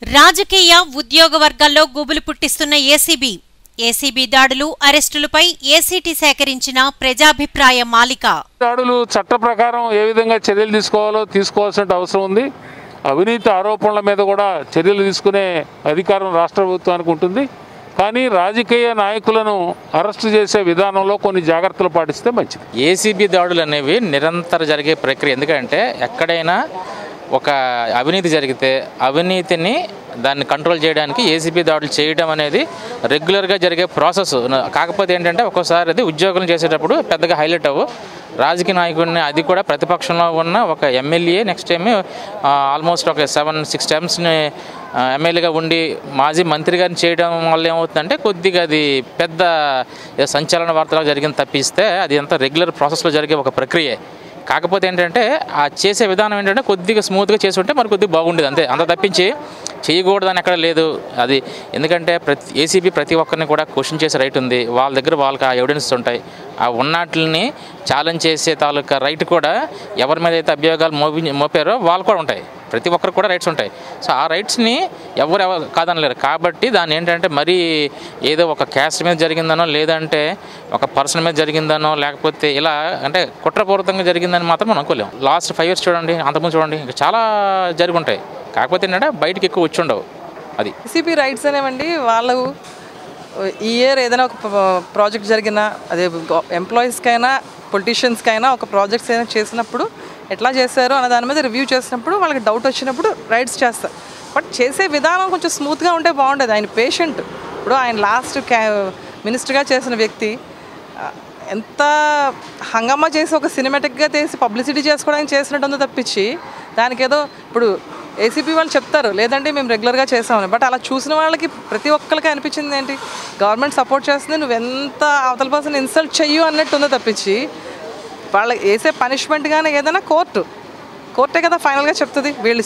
రాజకీయ ఉద్యోగ వర్గాల్లో గుబులు పుట్టిస్తున్న ఏసీబీ ఏసీబీ దాడులు అరెస్టులపై ఏసీటీ సేకరించిన ప్రజాభిప్రాయ మాలిక దాడులు చట్ట ప్రకారం ఏ విధంగా చర్యలు తీసుకోవాలో తీసుకోవాల్సిన అవసరం ఉంది అవినీతి ఆరోపణల మీద కూడా చర్యలు తీసుకునే అధికారం రాష్ట్ర ప్రభుత్వానికి ఉంటుంది కానీ రాజకీయ నాయకులను అరెస్టు చేసే విధానంలో కొన్ని జాగ్రత్తలు పాటిస్తే మంచిది ఏసీబీ దాడులు అనేవి నిరంతర జరిగే ప్రక్రియ ఎందుకంటే ఎక్కడైనా ఒక అవినీతి జరిగితే అవినీతిని దాన్ని కంట్రోల్ చేయడానికి ఏసీబీ దాడులు చేయడం అనేది రెగ్యులర్గా జరిగే ప్రాసెస్ కాకపోతే ఏంటంటే ఒక్కోసారి అది ఉద్యోగం చేసేటప్పుడు పెద్దగా హైలైట్ అవ్వు రాజకీయ నాయకుడిని అది కూడా ప్రతిపక్షంలో ఉన్న ఒక ఎమ్మెల్యే నెక్స్ట్ టైం ఆల్మోస్ట్ ఒక సెవెన్ సిక్స్ టైమ్స్ని ఎమ్మెల్యేగా ఉండి మాజీ మంత్రి గారిని చేయడం వల్ల ఏమవుతుందంటే కొద్దిగా అది పెద్ద సంచలన వార్తలాగా జరిగింది తప్పిస్తే అది అంతా రెగ్యులర్ ప్రాసెస్లో జరిగే ఒక ప్రక్రియ కాకపోతే ఏంటంటే ఆ చేసే విధానం ఏంటంటే కొద్దిగా స్మూత్గా చేసి ఉంటే మరి కొద్దిగా బాగుండేది అంతే అంత తప్పించి చేయకూడదని ఎక్కడ లేదు అది ఎందుకంటే ప్రతి ఏసీబీ ప్రతి ఒక్కరిని కూడా క్వశ్చన్ చేసే రైట్ ఉంది వాళ్ళ దగ్గర వాళ్ళకి ఆ ఎవిడెన్స్ ఉంటాయి ఆ ఉన్నట్లని ఛాలెంజ్ చేసే తాలూకా రైట్ కూడా ఎవరి మీద అయితే అభియోగాలు మోపి మోపారో వాళ్ళు కూడా ఉంటాయి ప్రతి ఒక్కరికి కూడా రైట్స్ ఉంటాయి సో ఆ రైట్స్ని ఎవరు ఎవరు కాదనలేరు కాబట్టి దాన్ని ఏంటంటే మరీ ఏదో ఒక క్యాస్ట్ మీద జరిగిందనో లేదంటే ఒక పర్సన్ మీద జరిగిందనో లేకపోతే ఇలా అంటే కుట్రపూరితంగా జరిగిందని మాత్రం మనం అనుకోలేం లాస్ట్ ఫైవ్ ఇయర్స్ చూడండి అంతకుముందు చూడండి ఇంకా చాలా జరిగి ఉంటాయి కాకపోతే ఏంటంటే బయటకు ఎక్కువ వచ్చి ఉండవు అది సిపి రైట్స్ అనేవండి వాళ్ళు ఈ ఇయర్ ఏదైనా ఒక ప్రాజెక్ట్ జరిగినా అదే ఎంప్లాయీస్కైనా పొలిటీషియన్స్కైనా ఒక ప్రాజెక్ట్స్ ఏదైనా చేసినప్పుడు ఎట్లా చేశారు అనే దాని మీద రివ్యూ చేసినప్పుడు వాళ్ళకి డౌట్ వచ్చినప్పుడు రైట్స్ చేస్తారు బట్ చేసే విధానం కొంచెం స్మూత్గా ఉంటే బాగుండేది ఆయన పేషెంట్ ఇప్పుడు ఆయన లాస్ట్ క్యా మినిస్టర్గా చేసిన వ్యక్తి ఆ, ఎంత హంగామా చేసి ఒక సినిమాటిక్గా చేసి పబ్లిసిటీ చేసుకోవడానికి చేసినట్టు ఉందో తప్పించి దానికి ఏదో ఇప్పుడు ఏసీపీ వాళ్ళు చెప్తారు లేదంటే మేము రెగ్యులర్గా చేసామని బట్ అలా చూసిన వాళ్ళకి ప్రతి ఒక్కరికి అనిపించింది ఏంటి గవర్నమెంట్ సపోర్ట్ చేస్తుంది నువ్వు ఎంత అవతల పర్సన్ ఇన్సల్ట్ చెయ్యు అన్నట్టు ఉందో తప్పించి వాళ్ళకి వేసే పనిష్మెంట్ కానీ ఏదైనా కోర్టు కోర్టే కదా ఫైనల్గా చెప్తుంది వీళ్ళు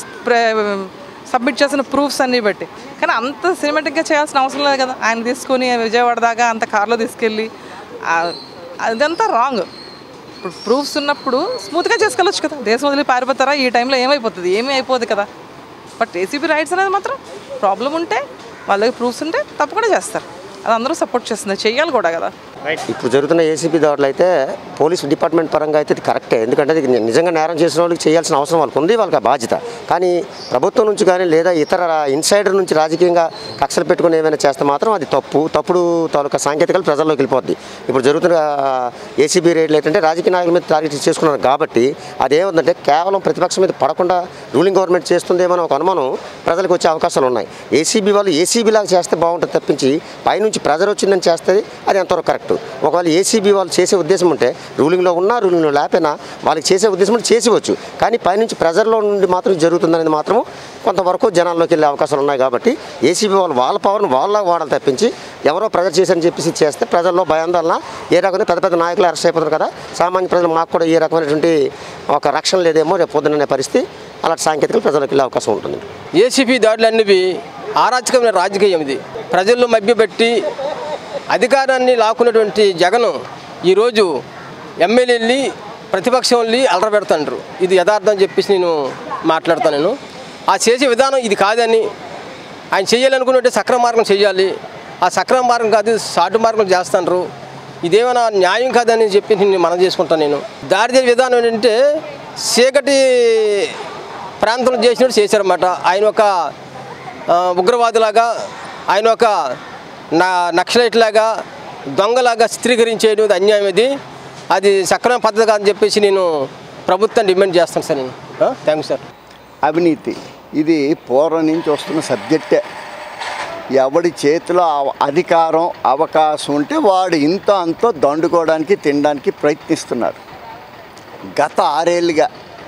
సబ్మిట్ చేసిన ప్రూఫ్స్ అన్నీ బట్టి కానీ అంత సినిమాటిక్గా చేయాల్సిన అవసరం లేదు కదా ఆయన తీసుకొని విజయవాడ దాకా అంత కార్లో తీసుకెళ్ళి ఆ, అదంతా రాంగ్ ఇప్పుడు ప్రూఫ్స్ ఉన్నప్పుడు స్మూత్గా చేసుకెళ్ళొచ్చు కదా దేశం వదిలి పారిపోతారా ఈ టైంలో ఏమైపోతుంది ఏమీ అయిపోదు కదా బట్ ఏసీపీ రైట్స్ అనేది మాత్రం ప్రాబ్లం ఉంటే వాళ్ళ దగ్గర ప్రూఫ్స్ ఉంటే తప్పకుండా చేస్తారు అది అందరూ సపోర్ట్ చేస్తుంది చెయ్యాలి కూడా కదా ఇప్పుడు జరుగుతున్న ఏసీబీ దాడులు అయితే పోలీస్ డిపార్ట్మెంట్ పరంగా అయితే ఇది కరెక్టే ఎందుకంటే అది ని- నిజంగా నేరం చేసిన వాళ్ళకి చేయాల్సిన అవసరం వాళ్ళకి ఉంది వాళ్ళకి ఆ బాధ్యత కానీ ప్రభుత్వం నుంచి కానీ లేదా ఇతర ఇన్సైడర్ నుంచి రాజకీయంగా కక్షలు పెట్టుకుని ఏమైనా చేస్తే మాత్రం అది తప్పు తప్పుడు తాలూకా సాంకేతికలు ప్రజల్లోకి వెళ్ళిపోద్ది ఇప్పుడు జరుగుతున్న ఏసీబీ రేట్లు ఏంటంటే రాజకీయ నాయకుల మీద టార్గెట్ చేసుకున్నారు కాబట్టి అదేముందంటే కేవలం ప్రతిపక్షం మీద పడకుండా రూలింగ్ గవర్నమెంట్ చేస్తుందేమో ఒక అనుమానం ప్రజలకు వచ్చే అవకాశాలు ఉన్నాయి ఏసీబీ వాళ్ళు ఏసీబీ లాగా చేస్తే బాగుంటుంది తప్పించి పైనుంచి ప్రెజర్ వచ్చిందని చేస్తే అది ఎంతవరకు కరెక్ట్ ఒకవేళ ఏసీబీ వాళ్ళు చేసే ఉద్దేశం ఉంటే రూలింగ్లో ఉన్నా రూలింగ్లో లేకపోయినా వాళ్ళకి చేసే ఉద్దేశం ఉంటే చేసేవచ్చు కానీ పైనుంచి ప్రెజర్లో నుండి మాత్రం జరుగుతుందనేది మాత్రం కొంతవరకు జనాల్లోకి వెళ్ళే అవకాశాలు ఉన్నాయి కాబట్టి ఏసీబీ వాళ్ళు వాళ్ళ పవర్ని వాళ్ళ వాడాలి తప్పించి ఎవరో ప్రెజర్ చేసని చెప్పేసి చేస్తే ప్రజల్లో భయాందోళన ఏ రకమైన పెద్ద పెద్ద నాయకులు అరెస్ట్ అయిపోతారు కదా సామాన్య ప్రజలు మాకు కూడా ఏ రకమైనటువంటి ఒక రక్షణ లేదేమో రేపు పొద్దుననే పరిస్థితి అలాంటి సాంకేతికలు ప్రజలకు వెళ్ళే అవకాశం ఉంటుంది ఏసీపీ దాడులు అన్నివి అరాచకమైన రాజకీయం ఇది ప్రజల్లో మభ్యపెట్టి అధికారాన్ని లాక్కున్నటువంటి జగన్ ఈరోజు ఎమ్మెల్యేని ప్రతిపక్షంని అలరబెడతాండ్రు ఇది యథార్థం అని చెప్పేసి నేను మాట్లాడతాను నేను ఆ చేసే విధానం ఇది కాదని ఆయన చేయాలనుకున్నట్టే సక్రమ మార్గం చేయాలి ఆ సక్రమ మార్గం కాదు సాటు మార్గం చేస్తాండ్రు ఇదేమైనా న్యాయం కాదని చెప్పి నేను మనం చేసుకుంటాను నేను దారిదే విధానం ఏంటంటే చీకటి ప్రాంతంలో చేసినట్టు చేశారన్నమాట ఆయన ఒక ఆ, ఉగ్రవాదిలాగా ఆయన ఒక నా నక్సలైట్ లాగా దొంగలాగా చిత్రీకరించేది అన్యాయం ఇది అది సక్రమ పద్ధతి కాదని చెప్పేసి నేను ప్రభుత్వాన్ని డిమాండ్ చేస్తాను సార్ నేను థ్యాంక్ సార్ అవినీతి ఇది పూర్వం నుంచి వస్తున్న సబ్జెక్టే ఎవడి చేతిలో అవ- అధికారం అవకాశం ఉంటే వాడు ఇంత అంతో దండుకోవడానికి తినడానికి ప్రయత్నిస్తున్నారు గత ఆరేళ్ళుగా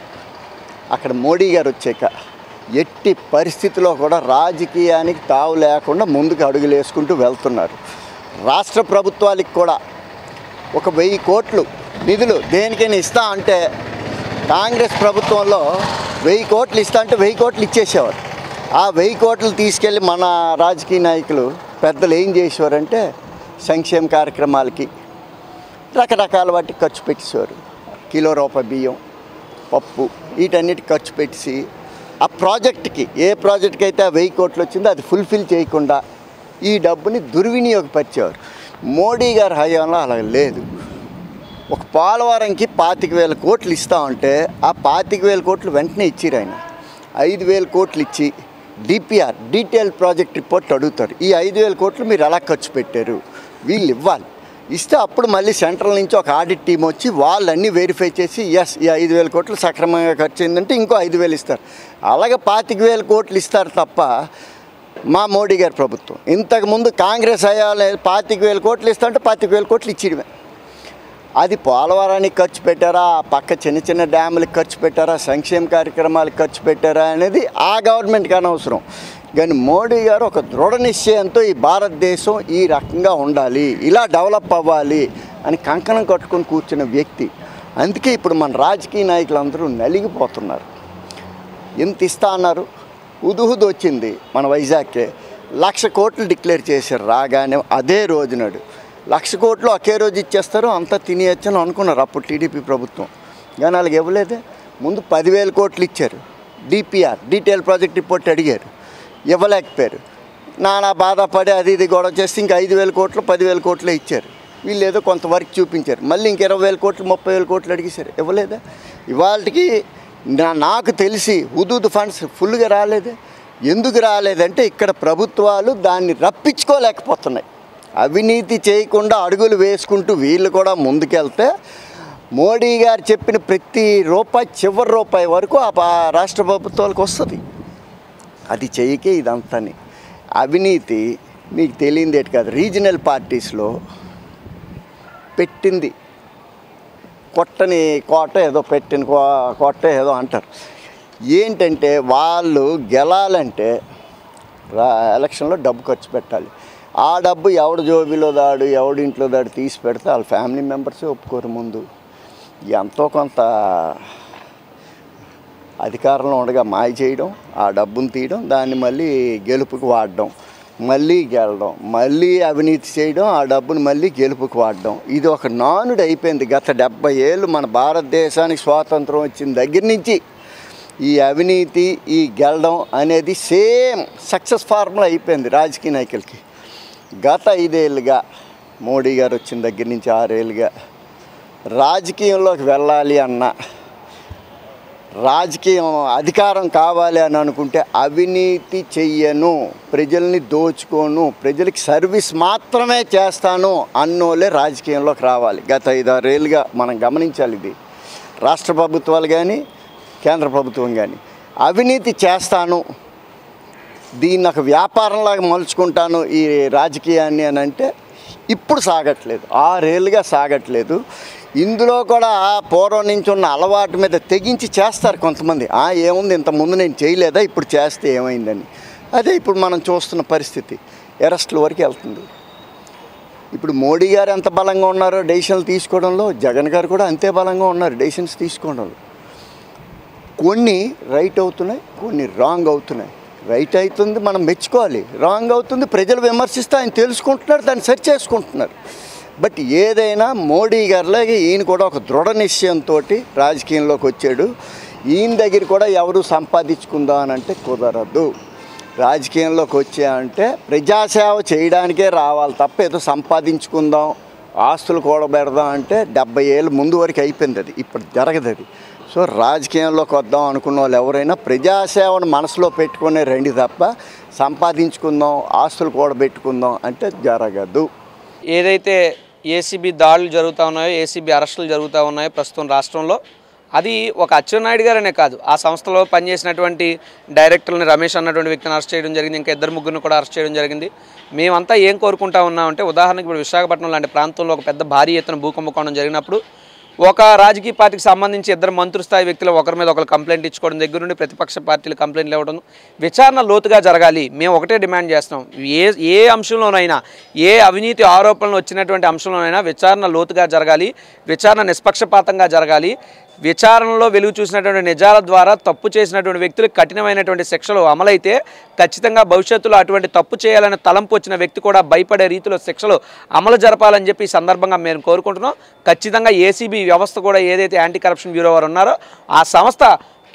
అక్కడ మోడీ గారు వచ్చాక ఎట్టి పరిస్థితిలో కూడా రాజకీయానికి తావు లేకుండా ముందుకు అడుగులు వేసుకుంటూ వెళ్తున్నారు రాష్ట్ర ప్రభుత్వాలకు కూడా ఒక వెయ్యి కోట్లు నిధులు దేనికైనా ఇస్తా అంటే కాంగ్రెస్ ప్రభుత్వంలో వెయ్యి కోట్లు ఇస్తా అంటే వెయ్యి కోట్లు ఇచ్చేసేవారు ఆ వెయ్యి కోట్లు తీసుకెళ్ళి మన రాజకీయ నాయకులు పెద్దలు ఏం చేసేవారంటే సంక్షేమ కార్యక్రమాలకి రకరకాల వాటికి ఖర్చు పెట్టేసేవారు కిలో రూపాయి బియ్యం పప్పు వీటన్నిటికి ఖర్చు పెట్టేసి ఆ ప్రాజెక్ట్కి ఏ ప్రాజెక్ట్కి అయితే ఆ వెయ్యి కోట్లు వచ్చిందో అది ఫుల్ఫిల్ చేయకుండా ఈ డబ్బుని దుర్వినియోగపరిచేవారు మోడీ గారి హయాంలో అలా లేదు ఒక పోలవరంకి పాతిక వేల కోట్లు ఇస్తా ఉంటే ఆ పాతిక వేల కోట్లు వెంటనే ఇచ్చిరు ఆయన ఐదు వేల కోట్లు ఇచ్చి డిపిఆర్ డీటెయిల్ ప్రాజెక్ట్ రిపోర్ట్ అడుగుతారు ఈ ఐదు వేల కోట్లు మీరు ఎలా ఖర్చు పెట్టారు వీళ్ళు ఇవ్వాలి ఇస్తే అప్పుడు మళ్ళీ సెంట్రల్ నుంచి ఒక ఆడిట్ టీం వచ్చి వాళ్ళన్నీ వెరిఫై చేసి ఎస్ ఈ ఐదు వేల కోట్లు సక్రమంగా ఖర్చు అయిందంటే ఇంకో ఐదు వేలు ఇస్తారు అలాగే పాతిక వేల కోట్లు ఇస్తారు తప్ప మా మోడీ గారి ప్రభుత్వం ఇంతకుముందు కాంగ్రెస్ హయాంలో పాతిక వేల కోట్లు ఇస్తా అంటే పాతిక వేల కోట్లు ఇచ్చిడమే అది పోలవరానికి ఖర్చు పెట్టారా ఆ పక్క చిన్న చిన్న డ్యాములకు ఖర్చు పెట్టారా సంక్షేమ కార్యక్రమాలకు ఖర్చు పెట్టారా అనేది ఆ గవర్నమెంట్కి అనవసరం కానీ మోడీ గారు ఒక దృఢ నిశ్చయంతో ఈ భారతదేశం ఈ రకంగా ఉండాలి ఇలా డెవలప్ అవ్వాలి అని కంకణం కట్టుకొని కూర్చున్న వ్యక్తి అందుకే ఇప్పుడు మన రాజకీయ నాయకులందరూ నలిగిపోతున్నారు ఎంత ఇస్తా అన్నారు ఉదుహుదు వచ్చింది మన వైజాగ్కే లక్ష కోట్లు డిక్లేర్ చేశారు రాగానే అదే రోజునాడు లక్ష కోట్లు ఒకే రోజు ఇచ్చేస్తారు అంతా తినేయచ్చని అనుకున్నారు అప్పుడు టీడీపీ ప్రభుత్వం కానీ వాళ్ళకి ఇవ్వలేదే ముందు పదివేల కోట్లు ఇచ్చారు డిపిఆర్ డీటెయిల్ ప్రాజెక్ట్ రిపోర్ట్ అడిగారు ఇవ్వలేకపోయారు నానా బాధపడి అది ఇది గొడవ చేస్తే ఇంక ఐదు వేల కోట్లు పదివేల కోట్లే ఇచ్చారు వీళ్ళు ఏదో కొంత వర్క్ చూపించారు మళ్ళీ ఇంక ఇరవై వేల కోట్లు ముప్పై వేల కోట్లు అడిగేశారు ఇవ్వలేదా ఇవాళకి నా నాకు తెలిసి హుదూద్ ఫండ్స్ ఫుల్గా రాలేదే ఎందుకు రాలేదంటే ఇక్కడ ప్రభుత్వాలు దాన్ని రప్పించుకోలేకపోతున్నాయి అవినీతి చేయకుండా అడుగులు వేసుకుంటూ వీళ్ళు కూడా ముందుకెళ్తే మోడీ గారు చెప్పిన ప్రతి రూపాయి చివరి రూపాయి వరకు ఆ పా- రాష్ట్ర ప్రభుత్వాలకు వస్తుంది అది చేయకే ఇదంతాని అవినీతి మీకు తెలియంది ఏంటి కాదు రీజనల్ పార్టీస్లో పెట్టింది కొట్టని కోట ఏదో పెట్టిన కో- కోట ఏదో అంటారు ఏంటంటే వాళ్ళు గెలాలంటే రా ఎలక్షన్లో డబ్బు ఖర్చు పెట్టాలి ఆ డబ్బు ఎవడు జోబిలో దాడు ఎవడి ఇంట్లో దాడు తీసి పెడితే వాళ్ళ ఫ్యామిలీ మెంబర్సే ఒప్పుకోరు ముందు ఎంతో కొంత అధికారంలో ఉండగా మాయ చేయడం ఆ డబ్బును తీయడం దాన్ని మళ్ళీ గెలుపుకి వాడడం మళ్ళీ గెలడం మళ్ళీ అవినీతి చేయడం ఆ డబ్బును మళ్ళీ గెలుపుకి వాడడం ఇది ఒక నానుడు అయిపోయింది గత డెబ్బై ఏళ్ళు మన భారతదేశానికి స్వాతంత్రం వచ్చిన దగ్గర నుంచి ఈ అవినీతి ఈ గెలడం అనేది సేమ్ సక్సెస్ ఫార్ములా అయిపోయింది రాజకీయ నాయకులకి గత ఐదేళ్ళుగా మోడీ గారు వచ్చిన దగ్గర నుంచి ఆరేళ్ళుగా రాజకీయంలోకి వెళ్ళాలి అన్న రాజకీయం అధికారం కావాలి అని అనుకుంటే అవినీతి చెయ్యను ప్రజల్ని దోచుకోను ప్రజలకి సర్వీస్ మాత్రమే చేస్తాను అన్నోలే రాజకీయంలోకి రావాలి గత ఐదారేళ్ళుగా మనం గమనించాలి ఇది రాష్ట్ర ప్రభుత్వాలు కానీ కేంద్ర ప్రభుత్వం కానీ అవినీతి చేస్తాను దీన్ని ఒక వ్యాపారంలాగా మలుచుకుంటాను ఈ రాజకీయాన్ని అని అంటే ఇప్పుడు సాగట్లేదు ఆరేళ్ళుగా సాగట్లేదు ఇందులో కూడా పూర్వం నుంచి ఉన్న అలవాటు మీద తెగించి చేస్తారు కొంతమంది ఆ ఏముంది ఇంత ముందు నేను చేయలేదా ఇప్పుడు చేస్తే ఏమైందని అదే ఇప్పుడు మనం చూస్తున్న పరిస్థితి అరెస్టుల వరకు వెళ్తుంది ఇప్పుడు మోడీ గారు ఎంత బలంగా ఉన్నారో డెసిషన్లు తీసుకోవడంలో జగన్ గారు కూడా అంతే బలంగా ఉన్నారు డెసిషన్స్ తీసుకోవడంలో కొన్ని రైట్ అవుతున్నాయి కొన్ని రాంగ్ అవుతున్నాయి రైట్ అవుతుంది మనం మెచ్చుకోవాలి రాంగ్ అవుతుంది ప్రజలు విమర్శిస్తే ఆయన తెలుసుకుంటున్నారు దాన్ని సరి చేసుకుంటున్నారు బట్ ఏదైనా మోడీ గారిలాగే ఈయన కూడా ఒక దృఢ నిశ్చయంతో రాజకీయంలోకి వచ్చాడు ఈయన దగ్గర కూడా ఎవరు సంపాదించుకుందాం అని అంటే కుదరదు రాజకీయంలోకి వచ్చాయంటే ప్రజాసేవ చేయడానికే రావాలి తప్ప ఏదో సంపాదించుకుందాం ఆస్తులు కూడబెడదాం అంటే డెబ్బై ఏళ్ళు ముందు వరకు అయిపోయింది అది ఇప్పుడు జరగదు అది సో రాజకీయంలోకి వద్దాం అనుకున్న వాళ్ళు ఎవరైనా ప్రజాసేవను మనసులో పెట్టుకునే రండి తప్ప సంపాదించుకుందాం ఆస్తులు కూడబెట్టుకుందాం అంటే జరగదు ఏదైతే ఏసీబీ దాడులు జరుగుతూ ఉన్నాయో ఏసీబీ అరెస్టులు జరుగుతూ ఉన్నాయో ప్రస్తుతం రాష్ట్రంలో అది ఒక అచ్చెన్నాయుడు గారనే కాదు ఆ సంస్థలో పనిచేసినటువంటి డైరెక్టర్ని రమేష్ అన్నటువంటి వ్యక్తిని అరెస్ట్ చేయడం జరిగింది ఇంకా ఇద్దరు ముగ్గురిని కూడా అరెస్ట్ చేయడం జరిగింది మేమంతా ఏం కోరుకుంటా ఉన్నామంటే ఉదాహరణకి ఇప్పుడు విశాఖపట్నం లాంటి ప్రాంతంలో ఒక పెద్ద భారీ ఎత్తున భూకంపకోణం జరిగినప్పుడు ఒక రాజకీయ పార్టీకి సంబంధించి ఇద్దరు మంత్రి స్థాయి వ్యక్తులు ఒకరి మీద ఒకరు కంప్లైంట్ ఇచ్చుకోవడం దగ్గర నుండి ప్రతిపక్ష పార్టీలు కంప్లైంట్లు ఇవ్వడం విచారణ లోతుగా జరగాలి మేము ఒకటే డిమాండ్ చేస్తున్నాం ఏ ఏ అంశంలోనైనా ఏ అవినీతి ఆరోపణలు వచ్చినటువంటి అంశంలోనైనా విచారణ లోతుగా జరగాలి విచారణ నిష్పక్షపాతంగా జరగాలి విచారణలో వెలుగు చూసినటువంటి నిజాల ద్వారా తప్పు చేసినటువంటి వ్యక్తులకు కఠినమైనటువంటి శిక్షలు అమలైతే ఖచ్చితంగా భవిష్యత్తులో అటువంటి తప్పు చేయాలనే తలంపు వచ్చిన వ్యక్తి కూడా భయపడే రీతిలో శిక్షలు అమలు జరపాలని చెప్పి ఈ సందర్భంగా మేము కోరుకుంటున్నాం ఖచ్చితంగా ఏసీబీ వ్యవస్థ కూడా ఏదైతే యాంటీ కరప్షన్ బ్యూరో వారు ఉన్నారో ఆ సంస్థ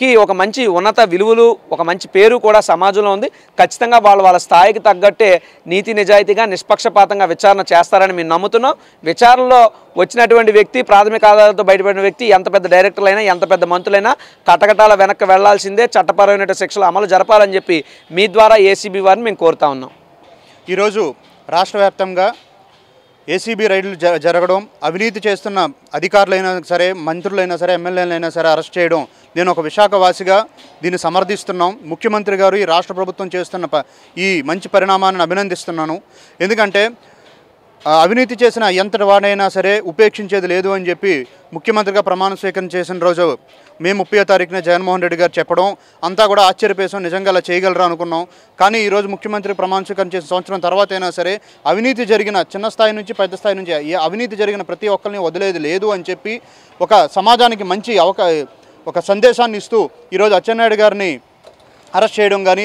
కి ఒక మంచి ఉన్నత విలువలు ఒక మంచి పేరు కూడా సమాజంలో ఉంది ఖచ్చితంగా వాళ్ళు వాళ్ళ స్థాయికి తగ్గట్టే నీతి నిజాయితీగా నిష్పక్షపాతంగా విచారణ చేస్తారని మేము నమ్ముతున్నాం విచారణలో వచ్చినటువంటి వ్యక్తి ప్రాథమిక ఆధారాలతో బయటపడిన వ్యక్తి ఎంత పెద్ద డైరెక్టర్లైనా ఎంత పెద్ద మంత్రులైనా కటకటాల వెనక్కి వెళ్లాల్సిందే చట్టపరమైన శిక్షలు అమలు జరపాలని చెప్పి మీ ద్వారా ఏసీబీ వారిని మేము కోరుతా ఉన్నాం ఈరోజు రాష్ట్ర వ్యాప్తంగా ఏసీబీ రైడ్లు జ జరగడం అవినీతి చేస్తున్న అధికారులైనా సరే మంత్రులైనా సరే ఎమ్మెల్యేలైనా సరే అరెస్ట్ చేయడం నేను ఒక విశాఖవాసిగా దీన్ని సమర్థిస్తున్నాం ముఖ్యమంత్రి గారు ఈ రాష్ట్ర ప్రభుత్వం చేస్తున్న ప ఈ మంచి పరిణామాన్ని అభినందిస్తున్నాను ఎందుకంటే ఆ, అవినీతి చేసిన ఎంతటి వాడైనా సరే ఉపేక్షించేది లేదు అని చెప్పి ముఖ్యమంత్రిగా ప్రమాణ స్వీకారం చేసిన రోజు మే ముప్పై తారీఖున జగన్మోహన్ రెడ్డి గారు చెప్పడం అంతా కూడా ఆశ్చర్యపేసం నిజంగా అలా చేయగలరా అనుకున్నాం కానీ ఈరోజు ముఖ్యమంత్రి ప్రమాణ స్వీకారం చేసిన సంవత్సరం తర్వాత అయినా సరే అవినీతి జరిగిన చిన్న స్థాయి నుంచి పెద్ద స్థాయి నుంచి ఏ అవినీతి జరిగిన ప్రతి ఒక్కరిని వదిలేది లేదు అని చెప్పి ఒక సమాజానికి మంచి అవకా ఒక సందేశాన్ని ఇస్తూ ఈరోజు అచ్చెన్నాయుడు గారిని అరెస్ట్ చేయడం కానీ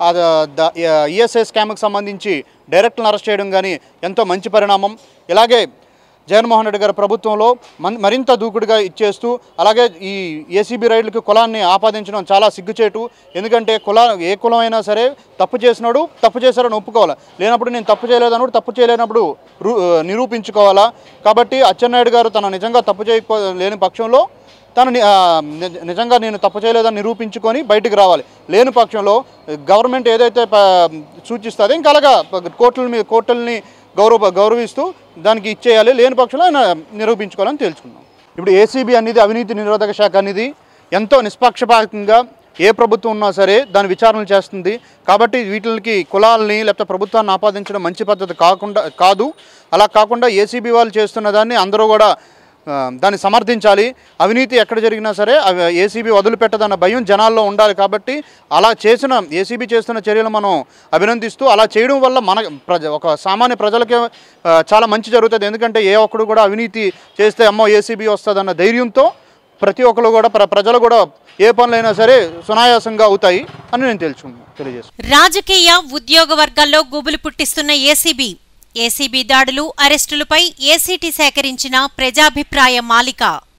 ఈఎస్ఐ స్కామ్కి సంబంధించి డైరెక్టర్లను అరెస్ట్ చేయడం కానీ ఎంతో మంచి పరిణామం ఇలాగే జగన్మోహన్ రెడ్డి గారి ప్రభుత్వంలో మన్ మరింత దూకుడుగా ఇచ్చేస్తూ అలాగే ఈ ఏసీబీ రైడ్లకు కులాన్ని ఆపాదించడం చాలా సిగ్గుచేటు ఎందుకంటే కుల ఏ కులం అయినా సరే తప్పు చేసినాడు తప్పు చేశారని ఒప్పుకోవాలి లేనప్పుడు నేను తప్పు చేయలేదన్నప్పుడు తప్పు చేయలేనప్పుడు రు- నిరూపించుకోవాలా కాబట్టి అచ్చెన్నాయుడు గారు తన నిజంగా తప్పు చేయకో లేని పక్షంలో తను ని- ఆ, నిజ- నిజంగా నేను తప్పు చేయలేదని నిరూపించుకొని బయటికి రావాలి లేని పక్షంలో గవర్నమెంట్ ఏదైతే ప- సూచిస్తుందో ఇంకా అలాగా కోర్టుల మీద కోర్టుల్ని గౌరవ గౌరవిస్తూ దానికి ఇచ్చేయాలి లేని పక్షంలో ఆయన నిరూపించుకోవాలని తెలుసుకున్నాం ఇప్పుడు ఏసీబీ అనేది అవినీతి నిరోధక శాఖ అనేది ఎంతో నిష్పక్షపాతంగా ఏ ప్రభుత్వం ఉన్నా సరే దాని విచారణలు చేస్తుంది కాబట్టి వీటికి కులాలని లేకపోతే ప్రభుత్వాన్ని ఆపాదించడం మంచి పద్ధతి కాకుండా కాదు అలా కాకుండా ఏసీబీ వాళ్ళు చేస్తున్న దాన్ని అందరూ కూడా ఆ, దాన్ని సమర్థించాలి అవినీతి ఎక్కడ జరిగినా సరే అవి ఏసీబీ వదిలిపెట్టదన్న భయం జనాల్లో ఉండాలి కాబట్టి అలా చేసిన ఏసీబీ చేస్తున్న చర్యలు మనం అభినందిస్తూ అలా చేయడం వల్ల మన ప్రజ ఒక సామాన్య ప్రజలకే ఆ, చాలా మంచి జరుగుతుంది ఎందుకంటే ఏ ఒక్కడు కూడా అవినీతి చేస్తే అమ్మో ఏసీబీ వస్తుందన్న ధైర్యంతో ప్రతి ఒక్కరు కూడా ప్ర ప్రజలు కూడా ఏ పనులైనా సరే సునాయాసంగా అవుతాయి అని నేను తెలుసుకున్నాను తెలియజేస్తాను రాజకీయ ఉద్యోగ వర్గాల్లో గుబులు పుట్టిస్తున్న ఏసీబీ ఏసీబీ దాడులు అరెస్టులపై ఏసీటీ సేకరించిన ప్రజాభిప్రాయ మాలిక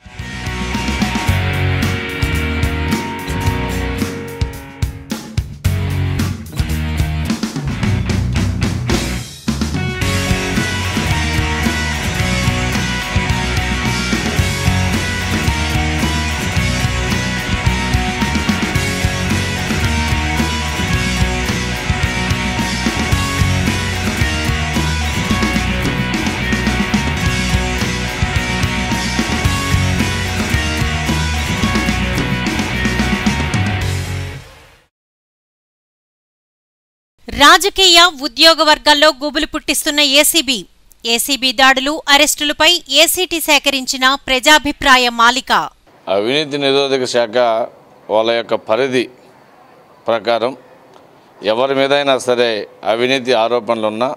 రాజకీయ ఉద్యోగ వర్గాల్లో గుబులు పుట్టిస్తున్న ఏసీబీ ఏసీబీ దాడులు అరెస్టులపై ఏసీటీ సేకరించిన ప్రజాభిప్రాయ మాలిక అవినీతి నిరోధక శాఖ వాళ్ళ యొక్క పరిధి ప్రకారం ఎవరి మీదైనా సరే అవినీతి ఆరోపణలు ఉన్నా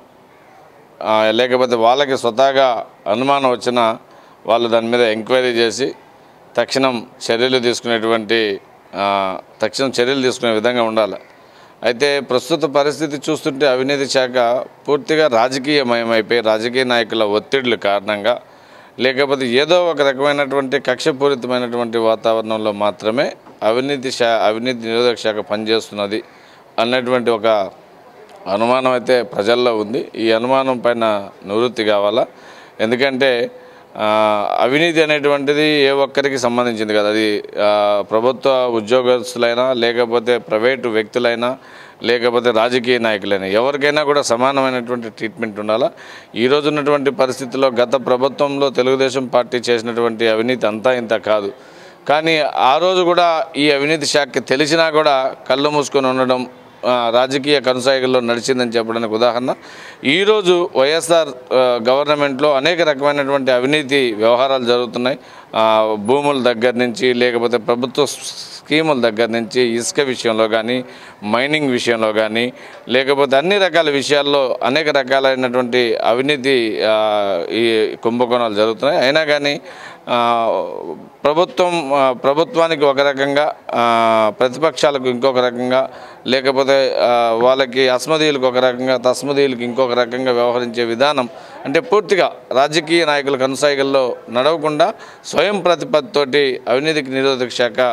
ఆ, లేకపోతే వాళ్ళకి స్వతహాగా అనుమానం వచ్చినా వాళ్ళు దాని మీద ఎంక్వైరీ చేసి తక్షణం చర్యలు తీసుకునేటువంటి ఆ, తక్షణం చర్యలు తీసుకునే విధంగా ఉండాలి అయితే ప్రస్తుత పరిస్థితి చూస్తుంటే అవినీతి శాఖ పూర్తిగా రాజకీయమయమైపోయి రాజకీయ నాయకుల ఒత్తిడుల కారణంగా లేకపోతే ఏదో ఒక రకమైనటువంటి కక్షపూరితమైనటువంటి వాతావరణంలో మాత్రమే అవినీతి శా అవినీతి నిరోధక శాఖ పనిచేస్తున్నది అన్నటువంటి ఒక అనుమానం అయితే ప్రజల్లో ఉంది ఈ అనుమానం పైన నివృత్తి కావాలా ఎందుకంటే ఆ, అవినీతి అనేటువంటిది ఏ ఒక్కరికి సంబంధించింది కదా అది ఆ, ప్రభుత్వ ఉద్యోగస్తులైనా లేకపోతే ప్రైవేటు వ్యక్తులైనా లేకపోతే రాజకీయ నాయకులైనా ఎవరికైనా కూడా సమానమైనటువంటి ట్రీట్మెంట్ ఉండాలా ఈ రోజు ఉన్నటువంటి పరిస్థితుల్లో గత ప్రభుత్వంలో తెలుగుదేశం పార్టీ చేసినటువంటి అవినీతి అంతా ఇంత కాదు కానీ ఆ రోజు కూడా ఈ అవినీతి శాఖకి తెలిసినా కూడా కళ్ళు మూసుకొని ఉండడం ఆ, రాజకీయ కనుసాయికల్లో నడిచిందని చెప్పడానికి ఉదాహరణ ఈరోజు వైఎస్ఆర్ ఆ, గవర్నమెంట్లో అనేక రకమైనటువంటి అవినీతి వ్యవహారాలు జరుగుతున్నాయి ఆ, భూముల దగ్గర నుంచి లేకపోతే ప్రభుత్వ స్కీముల దగ్గర నుంచి ఇసుక విషయంలో కానీ మైనింగ్ విషయంలో కానీ లేకపోతే అన్ని రకాల విషయాల్లో అనేక రకాలైనటువంటి అవినీతి ఆ, ఈ కుంభకోణాలు జరుగుతున్నాయి అయినా కానీ ఆ, ప్రభుత్వం ఆ, ప్రభుత్వానికి ఒక రకంగా ఆ, ప్రతిపక్షాలకు ఇంకొక రకంగా లేకపోతే ఆ, వాళ్ళకి అస్మదీయులకు ఒక రకంగా తస్మదీయులకు ఇంకొక రకంగా వ్యవహరించే విధానం అంటే పూర్తిగా రాజకీయ నాయకుల కనుసాయికల్లో నడవకుండా స్వయం ప్రతిపత్తితోటి అవినీతికి నిరోధక శాఖ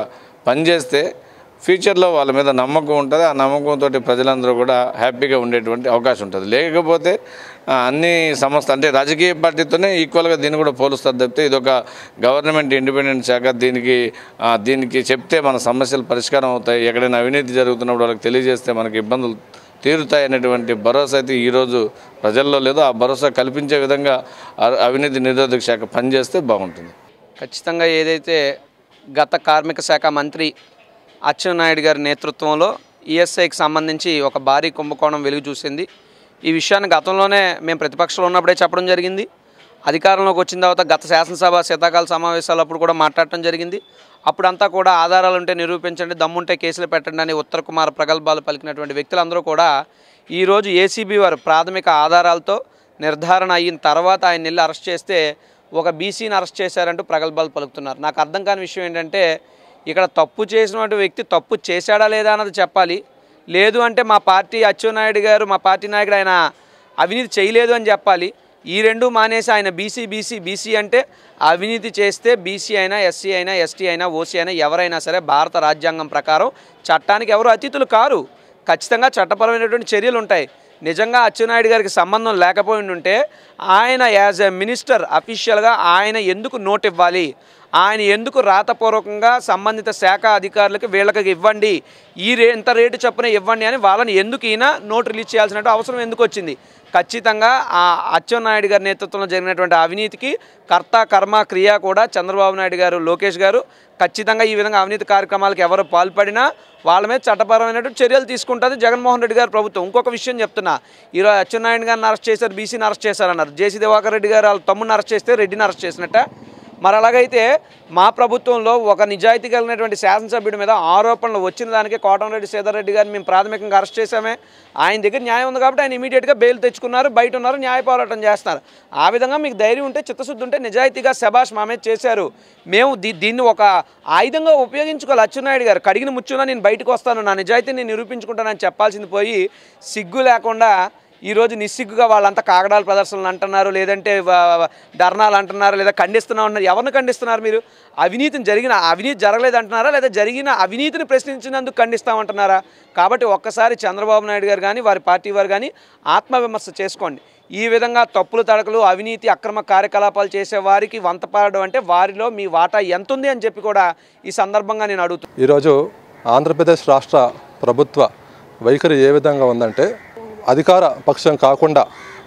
పనిచేస్తే ఫ్యూచర్లో వాళ్ళ మీద నమ్మకం ఉంటుంది ఆ నమ్మకంతో ప్రజలందరూ కూడా హ్యాపీగా ఉండేటువంటి అవకాశం ఉంటుంది లేకపోతే ఆ, అన్ని సంస్థ అంటే రాజకీయ పార్టీతోనే ఈక్వల్గా దీన్ని కూడా పోలుస్తారు తప్పితే ఇది ఒక గవర్నమెంట్ ఇండిపెండెంట్ శాఖ దీనికి ఆ, దీనికి చెప్తే మన సమస్యలు పరిష్కారం అవుతాయి ఎక్కడైనా అవినీతి జరుగుతున్నప్పుడు వాళ్ళకి తెలియజేస్తే మనకి ఇబ్బందులు తీరుతాయి అనేటువంటి భరోసా అయితే ఈరోజు ప్రజల్లో లేదు ఆ భరోసా కల్పించే విధంగా అ- అవినీతి నిరోధక శాఖ పనిచేస్తే బాగుంటుంది ఖచ్చితంగా ఏదైతే గత కార్మిక శాఖ మంత్రి అచ్చెన్నాయుడు గారి నేతృత్వంలో ఈఎస్ఐకి సంబంధించి ఒక భారీ కుంభకోణం వెలుగు చూసింది ఈ విషయాన్ని గతంలోనే మేము ప్రతిపక్షంలో ఉన్నప్పుడే చెప్పడం జరిగింది అధికారంలోకి వచ్చిన తర్వాత గత శాసనసభ శీతాకాల సమావేశాలప్పుడు కూడా మాట్లాడటం జరిగింది అప్పుడంతా కూడా ఆధారాలు ఉంటే నిరూపించండి దమ్ముంటే కేసులు పెట్టండి అని ఉత్తర కుమార్ ప్రగల్భాలు పలికినటువంటి వ్యక్తులందరూ కూడా ఈరోజు ఏసీబీ వారు ప్రాథమిక ఆధారాలతో నిర్ధారణ అయిన తర్వాత ఆయన వెళ్ళి అరెస్ట్ చేస్తే ఒక బీసీని అరెస్ట్ చేశారంటూ ప్రగల్భాలు పలుకుతున్నారు నాకు అర్థం కాని విషయం ఏంటంటే ఇక్కడ తప్పు చేసినటువంటి వ్యక్తి తప్పు చేశాడా లేదా అన్నది చెప్పాలి లేదు అంటే మా పార్టీ అచ్చెన్నాయుడు గారు మా పార్టీ నాయకుడు ఆయన అవినీతి చేయలేదు అని చెప్పాలి ఈ రెండు మానేసి ఆయన బీసీ బీసీ బీసీ అంటే అవినీతి చేస్తే బీసీ అయినా ఎస్సీ అయినా ఎస్టీ అయినా ఓసీ అయినా ఎవరైనా సరే భారత రాజ్యాంగం ప్రకారం చట్టానికి ఎవరు అతిథులు కారు ఖచ్చితంగా చట్టపరమైనటువంటి చర్యలు ఉంటాయి నిజంగా అచ్చెన్నాయుడు గారికి సంబంధం లేకపోయి ఉంటే ఆయన యాజ్ ఎ మినిస్టర్ అఫీషియల్గా ఆయన ఎందుకు నోట్ ఇవ్వాలి ఆయన ఎందుకు రాతపూర్వకంగా సంబంధిత శాఖ అధికారులకు వీళ్ళకి ఇవ్వండి ఈ రే ఇంత రేటు చొప్పున ఇవ్వండి అని వాళ్ళని ఎందుకు ఈయన నోట్ రిలీజ్ చేయాల్సిన అవసరం ఎందుకు వచ్చింది ఖచ్చితంగా ఆ అచ్చెన్నాయుడు గారి నేతృత్వంలో జరిగినటువంటి అవినీతికి కర్త కర్మ క్రియ కూడా చంద్రబాబు నాయుడు గారు లోకేష్ గారు ఖచ్చితంగా ఈ విధంగా అవినీతి కార్యక్రమాలకు ఎవరు పాల్పడినా వాళ్ళ మీద చట్టపరమైనటువంటి చర్యలు తీసుకుంటుంది జగన్మోహన్ రెడ్డి గారి ప్రభుత్వం ఇంకొక విషయం చెప్తున్నా ఈరోజు అచ్చెన్నాయుడు గారిని అరెస్ట్ చేశారు బీసీని అరెస్ట్ చేశారన్నారు జేసీ దివాకర్ రెడ్డి గారు వాళ్ళ తమ్ముడిని అరెస్ట్ చేస్తే రెడ్డిని అరెస్ట్ చేసినట్ట మరి అలాగైతే మా ప్రభుత్వంలో ఒక నిజాయితీ కలిగినటువంటి శాసనసభ్యుడి మీద ఆరోపణలు వచ్చిన దానికి కోటంరెడ్డి సీతారెడ్డి గారిని మేము ప్రాథమికంగా అరెస్ట్ చేశామే ఆయన దగ్గర న్యాయం ఉంది కాబట్టి ఆయన ఇమీడియట్గా బెయిల్ తెచ్చుకున్నారు బయట ఉన్నారు న్యాయ పోరాటం చేస్తున్నారు ఆ విధంగా మీకు ధైర్యం ఉంటే చిత్తశుద్ధి ఉంటే నిజాయితీగా శబాష్ మా మీద చేశారు మేము దీ దీన్ని ఒక ఆయుధంగా ఉపయోగించుకోవాలి అచ్చెన్నాయుడు గారు కడిగిన ముచ్చున నేను బయటకు వస్తాను నా నిజాయితీని నేను నిరూపించుకుంటానని చెప్పాల్సింది పోయి సిగ్గు లేకుండా ఈరోజు నిస్సిగ్గుగా వాళ్ళంతా కాగడాల ప్రదర్శనలు అంటున్నారు లేదంటే వ- ధర్నాలు అంటున్నారు లేదా ఖండిస్తున్నా ఉన్నారు ఎవరిని ఖండిస్తున్నారు మీరు అవినీతిని జరిగిన అవినీతి జరగలేదు అంటున్నారా లేదా జరిగిన అవినీతిని ప్రశ్నించినందుకు ఖండిస్తామంటున్నారా కాబట్టి ఒక్కసారి చంద్రబాబు నాయుడు గారు కానీ వారి పార్టీ వారు కానీ ఆత్మవిమర్శ చేసుకోండి ఈ విధంగా తప్పులు తడకలు అవినీతి అక్రమ కార్యకలాపాలు చేసే వారికి వంతపాడడం అంటే వారిలో మీ వాటా ఎంత ఉంది అని చెప్పి కూడా ఈ సందర్భంగా నేను అడుగుతున్నాను ఈరోజు ఆంధ్రప్రదేశ్ రాష్ట్ర ప్రభుత్వ వైఖరి ఏ విధంగా ఉందంటే అధికార పక్షం కాకుండా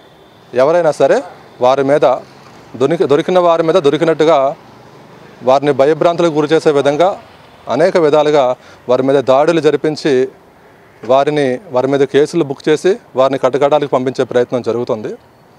ఎవరైనా సరే వారి మీద దొరికి దొరికిన వారి మీద దొరికినట్టుగా వారిని భయభ్రాంతులకు గురి చేసే విధంగా అనేక విధాలుగా వారి మీద దాడులు జరిపించి వారిని వారి మీద కేసులు బుక్ చేసి వారిని కట్టకడాలకు పంపించే ప్రయత్నం జరుగుతుంది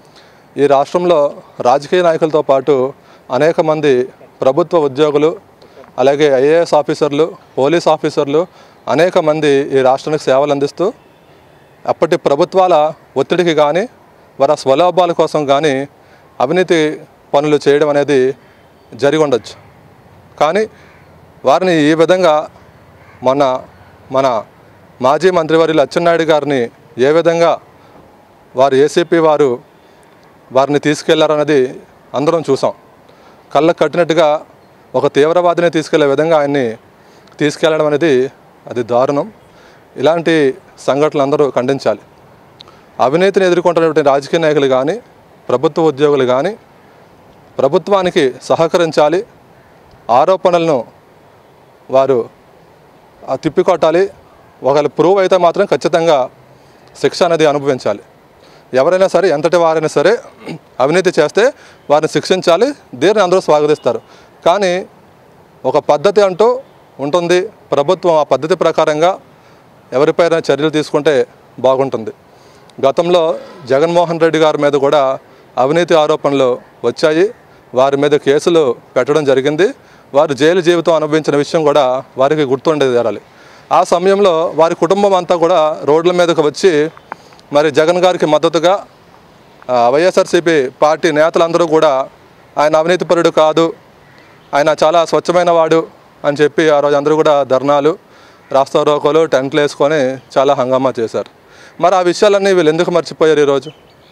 ఈ రాష్ట్రంలో రాజకీయ నాయకులతో పాటు అనేక మంది ప్రభుత్వ ఉద్యోగులు అలాగే ఐఏఎస్ ఆఫీసర్లు పోలీస్ ఆఫీసర్లు అనేక మంది ఈ రాష్ట్రానికి సేవలు అందిస్తూ అప్పటి ప్రభుత్వాల ఒత్తిడికి కానీ వారి స్వలాభాల కోసం కానీ అవినీతి పనులు చేయడం అనేది జరిగి ఉండొచ్చు కానీ వారిని ఈ విధంగా మొన్న మన మాజీ మంత్రివర్యులు అచ్చెన్నాయుడు గారిని ఏ విధంగా వారు ఏసీపీ వారు వారిని తీసుకెళ్లారన్నది అందరం చూసాం కళ్ళకు కట్టినట్టుగా ఒక తీవ్రవాదిని తీసుకెళ్లే విధంగా ఆయన్ని తీసుకెళ్లడం అనేది అది దారుణం ఇలాంటి సంఘటనలు అందరూ ఖండించాలి అవినీతిని ఎదుర్కొంటున్నటువంటి రాజకీయ నాయకులు కానీ ప్రభుత్వ ఉద్యోగులు కానీ ప్రభుత్వానికి సహకరించాలి ఆరోపణలను వారు ఆ, తిప్పికొట్టాలి ఒకవేళ ప్రూవ్ అయితే మాత్రం ఖచ్చితంగా శిక్ష అనేది అనుభవించాలి ఎవరైనా సరే ఎంతటి వారైనా సరే అవినీతి చేస్తే వారిని శిక్షించాలి దీన్ని అందరూ స్వాగతిస్తారు కానీ ఒక పద్ధతి అంటూ ఉంటుంది ప్రభుత్వం ఆ పద్ధతి ప్రకారంగా ఎవరిపైన చర్యలు తీసుకుంటే బాగుంటుంది గతంలో జగన్మోహన్ రెడ్డి గారి మీద కూడా అవినీతి ఆరోపణలు వచ్చాయి వారి మీద కేసులు పెట్టడం జరిగింది వారు జైలు జీవితం అనుభవించిన విషయం కూడా వారికి గుర్తుండేది తీరాలి ఆ సమయంలో వారి కుటుంబం అంతా కూడా రోడ్ల మీదకు వచ్చి మరి జగన్ గారికి మద్దతుగా ఆ, వైఎస్ఆర్సీపీ పార్టీ నేతలందరూ కూడా ఆయన అవినీతిపరుడు కాదు ఆయన చాలా స్వచ్ఛమైన వాడు అని చెప్పి ఆ రోజు అందరూ కూడా ధర్నాలు రాస్తా రోకోలు టెంట్లు వేసుకొని చాలా హంగామా చేశారు మరి ఆ విషయాలన్నీ వీళ్ళు ఎందుకు మర్చిపోయారు ఈరోజు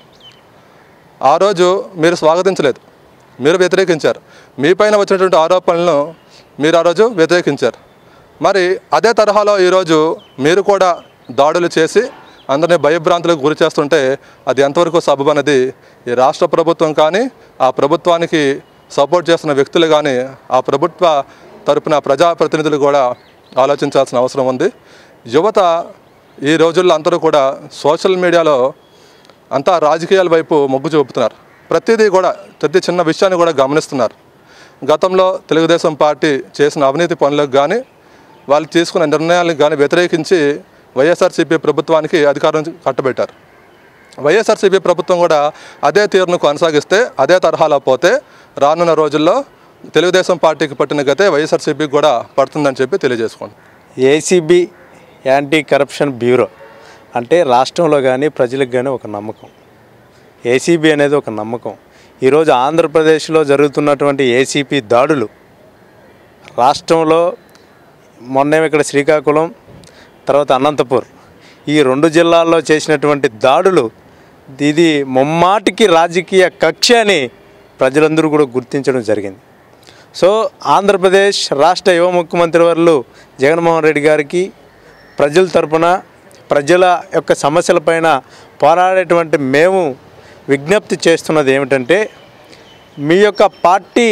ఆ రోజు మీరు స్వాగతించలేదు మీరు వ్యతిరేకించారు మీ పైన వచ్చినటువంటి ఆరోపణలను మీరు ఆ రోజు వ్యతిరేకించారు మరి అదే తరహాలో ఈరోజు మీరు కూడా దాడులు చేసి అందరినీ భయభ్రాంతులకు గురి చేస్తుంటే అది ఎంతవరకు సబబు అనేది ఈ రాష్ట్ర ప్రభుత్వం కానీ ఆ ప్రభుత్వానికి సపోర్ట్ చేస్తున్న వ్యక్తులు కానీ ఆ ప్రభుత్వ తరపున ప్రజాప్రతినిధులు కూడా ఆలోచించాల్సిన అవసరం ఉంది యువత ఈ రోజుల్లో అందరూ కూడా సోషల్ మీడియాలో అంతా రాజకీయాల వైపు మొగ్గు చూపుతున్నారు ప్రతిదీ కూడా ప్రతి చిన్న విషయాన్ని కూడా గమనిస్తున్నారు గతంలో తెలుగుదేశం పార్టీ చేసిన అవినీతి పనులకు కానీ వాళ్ళు తీసుకున్న నిర్ణయాలను కానీ వ్యతిరేకించి వైఎస్ఆర్సీపీ ప్రభుత్వానికి అధికారం కట్టబెట్టారు వైఎస్ఆర్సీపీ ప్రభుత్వం కూడా అదే తీరును కొనసాగిస్తే అదే తరహాలో పోతే రానున్న రోజుల్లో తెలుగుదేశం పార్టీకి పట్టిన గతే వైఎస్ఆర్సీపీకి కూడా పడుతుందని చెప్పి తెలియజేసుకోండి ఏసీబీ యాంటీ కరప్షన్ బ్యూరో అంటే రాష్ట్రంలో కానీ ప్రజలకు కానీ ఒక నమ్మకం ఏసీబీ అనేది ఒక నమ్మకం ఈరోజు ఆంధ్రప్రదేశ్లో జరుగుతున్నటువంటి ఏసీపీ దాడులు రాష్ట్రంలో మొన్నేమో ఇక్కడ శ్రీకాకుళం తర్వాత అనంతపూర్ ఈ రెండు జిల్లాల్లో చేసినటువంటి దాడులు ఇది ముమ్మాటికి రాజకీయ కక్ష అని ప్రజలందరూ కూడా గుర్తించడం జరిగింది సో ఆంధ్రప్రదేశ్ రాష్ట్ర యువ ముఖ్యమంత్రి వర్లు జగన్మోహన్ రెడ్డి గారికి ప్రజల తరపున ప్రజల యొక్క సమస్యలపైన పోరాడేటువంటి మేము విజ్ఞప్తి చేస్తున్నది ఏమిటంటే మీ యొక్క పార్టీ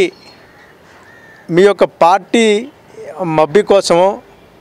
మీ యొక్క పార్టీ మబ్బి కోసమో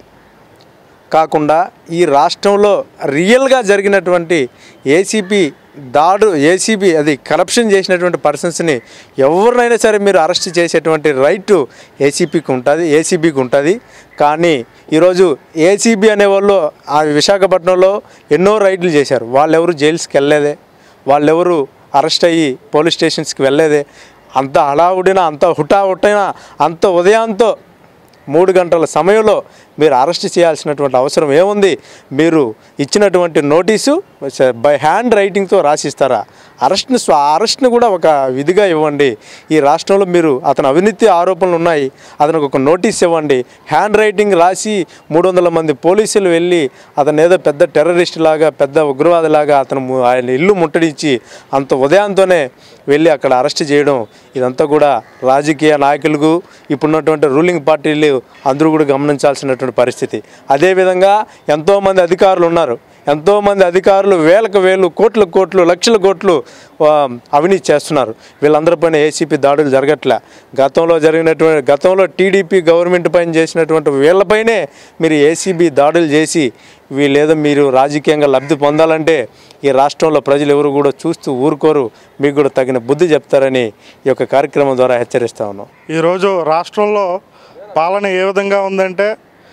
కాకుండా ఈ రాష్ట్రంలో రియల్గా జరిగినటువంటి ఏసీపీ దాడు ఏసీబీ అది కరప్షన్ చేసినటువంటి పర్సన్స్ని ఎవరినైనా సరే మీరు అరెస్ట్ చేసేటువంటి రైట్ ఏసీపీకి ఉంటుంది ఏసీబీకి ఉంటుంది కానీ ఈరోజు ఏసీబీ అనేవాళ్ళు ఆ విశాఖపట్నంలో ఎన్నో రైడ్లు చేశారు వాళ్ళెవరు జైల్స్కి వెళ్ళలేదే వాళ్ళెవరు అరెస్ట్ అయ్యి పోలీస్ స్టేషన్స్కి వెళ్ళలేదే అంత హడావుడిన అంత హుటాహుటైన అంత ఉదయంతో మూడు గంటల సమయంలో మీరు అరెస్ట్ చేయాల్సినటువంటి అవసరం ఏముంది మీరు ఇచ్చినటువంటి నోటీసు బై హ్యాండ్ రైటింగ్తో రాసిస్తారా అరెస్ట్ని స్వ అరెస్ట్ని కూడా ఒక విధిగా ఇవ్వండి ఈ రాష్ట్రంలో మీరు అతను అవినీతి ఆరోపణలు ఉన్నాయి అతనికి ఒక నోటీస్ ఇవ్వండి హ్యాండ్ రైటింగ్ రాసి మూడు వందల మంది పోలీసులు వెళ్ళి అతను ఏదో పెద్ద టెర్రరిస్ట్ లాగా పెద్ద ఉగ్రవాదిలాగా అతను ము- ఆయన ఇల్లు ముట్టడించి అంత ఉదయంతోనే వెళ్ళి అక్కడ అరెస్ట్ చేయడం ఇదంతా కూడా రాజకీయ నాయకులకు ఇప్పుడున్నటువంటి రూలింగ్ పార్టీలు అందరూ కూడా గమనించాల్సినటువంటి పరిస్థితి అదేవిధంగా ఎంతోమంది అధికారులు ఉన్నారు ఎంతోమంది అధికారులు వేలకు వేలు కోట్ల కోట్లు లక్షల కోట్లు ఆ, అవినీతి చేస్తున్నారు వీళ్ళందరిపైన ఏసీపీ దాడులు జరగట్లే గతంలో జరిగినటువంటి గతంలో టీడీపీ గవర్నమెంట్ పైన చేసినటువంటి వీళ్ళపైనే మీరు ఏసీబీ దాడులు చేసి వీళ్ళేదో మీరు రాజకీయంగా లబ్ధి పొందాలంటే ఈ రాష్ట్రంలో ప్రజలు ఎవరు కూడా చూస్తూ ఊరుకోరు మీకు కూడా తగిన బుద్ధి చెప్తారని ఈ యొక్క కార్యక్రమం ద్వారా హెచ్చరిస్తా ఉన్నాం ఈరోజు రాష్ట్రంలో పాలన ఏ విధంగా ఉందంటే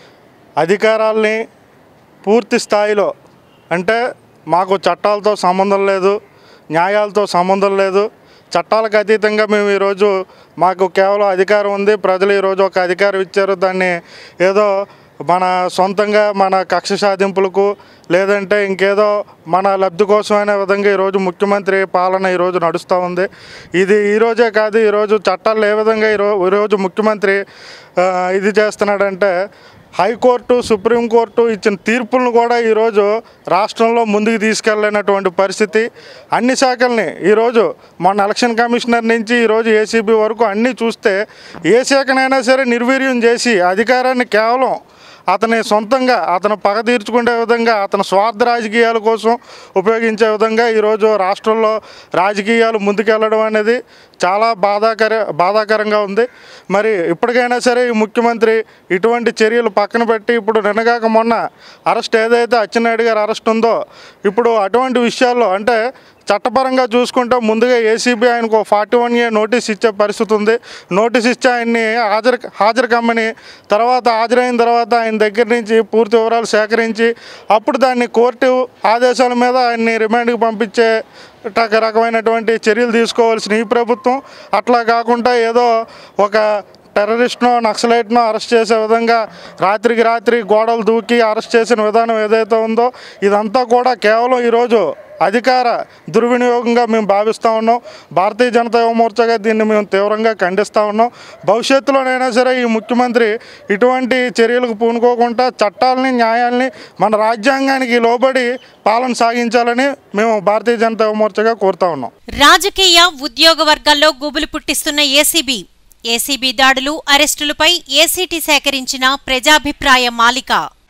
అధికారాల్ని పూర్తి స్థాయిలో అంటే మాకు చట్టాలతో సంబంధం లేదు న్యాయాలతో సంబంధం లేదు చట్టాలకు అతీతంగా మేము ఈరోజు మాకు కేవలం అధికారం ఉంది ప్రజలు ఈరోజు ఒక అధికారం ఇచ్చారు దాన్ని ఏదో మన సొంతంగా మన కక్ష సాధింపులకు లేదంటే ఇంకేదో మన లబ్ధి కోసం అనే విధంగా ఈరోజు ముఖ్యమంత్రి పాలన ఈరోజు నడుస్తూ ఉంది ఇది ఈరోజే కాదు ఈరోజు చట్టాలు ఏ విధంగా ఈరో ఈరోజు ముఖ్యమంత్రి ఆ, ఇది చేస్తున్నాడంటే హైకోర్టు సుప్రీంకోర్టు ఇచ్చిన తీర్పులను కూడా ఈరోజు రాష్ట్రంలో ముందుకు తీసుకెళ్ళలేనటువంటి పరిస్థితి అన్ని శాఖల్ని ఈరోజు మొన్న ఎలక్షన్ కమిషనర్ నుంచి ఈరోజు ఏసీబీ వరకు అన్నీ చూస్తే ఏ శాఖనైనా సరే నిర్వీర్యం చేసి అధికారాన్ని కేవలం అతని సొంతంగా అతను పగ తీర్చుకునే విధంగా అతని స్వార్థ రాజకీయాల కోసం ఉపయోగించే విధంగా ఈరోజు రాష్ట్రంలో రాజకీయాలు ముందుకెళ్ళడం అనేది చాలా బాధాకర బాధాకరంగా ఉంది మరి ఇప్పటికైనా సరే ఈ ముఖ్యమంత్రి ఇటువంటి చర్యలు పక్కన పెట్టి ఇప్పుడు నిన్నగాక మొన్న అరెస్ట్ ఏదైతే అచ్చెన్నాయుడు గారు అరెస్ట్ ఉందో ఇప్పుడు అటువంటి విషయాల్లో అంటే చట్టపరంగా చూసుకుంటే ముందుగా ఏసీబీ ఆయనకు ఫార్టీ వన్ ఏ నోటీస్ ఇచ్చే పరిస్థితి ఉంది నోటీస్ ఇచ్చి ఆయన్ని హాజరు హాజరు కమ్మని తర్వాత హాజరైన తర్వాత ఆయన దగ్గర నుంచి పూర్తి వివరాలు సేకరించి అప్పుడు దాన్ని కోర్టు ఆదేశాల మీద ఆయన్ని రిమాండ్కి పంపించే టక రకమైనటువంటి చర్యలు తీసుకోవాల్సిన ఈ ప్రభుత్వం అట్లా కాకుండా ఏదో ఒక టెర్రరిస్ట్నో నక్సలైట్నో అరెస్ట్ చేసే విధంగా రాత్రికి రాత్రి గోడలు దూకి అరెస్ట్ చేసిన విధానం ఏదైతే ఉందో ఇదంతా కూడా కేవలం ఈరోజు అధికార దుర్వినియోగంగా మేము భావిస్తూ ఉన్నాం భారతీయ జనతా యువ మోర్చాగా దీన్ని మేము తీవ్రంగా ఖండిస్తూ ఉన్నాం భవిష్యత్తులోనైనా సరే ఈ ముఖ్యమంత్రి ఇటువంటి చర్యలకు పూనుకోకుండా చట్టాలని న్యాయాల్ని మన రాజ్యాంగానికి లోబడి పాలన సాగించాలని మేము భారతీయ జనతా యువ మోర్చాగా కోరుతా ఉన్నాం రాజకీయ ఉద్యోగ వర్గాల్లో గుబులు పుట్టిస్తున్న ఏసీబీ ఏసీబీ దాడులు అరెస్టులపై ఏసీటీ సేకరించిన ప్రజాభిప్రాయ మాలిక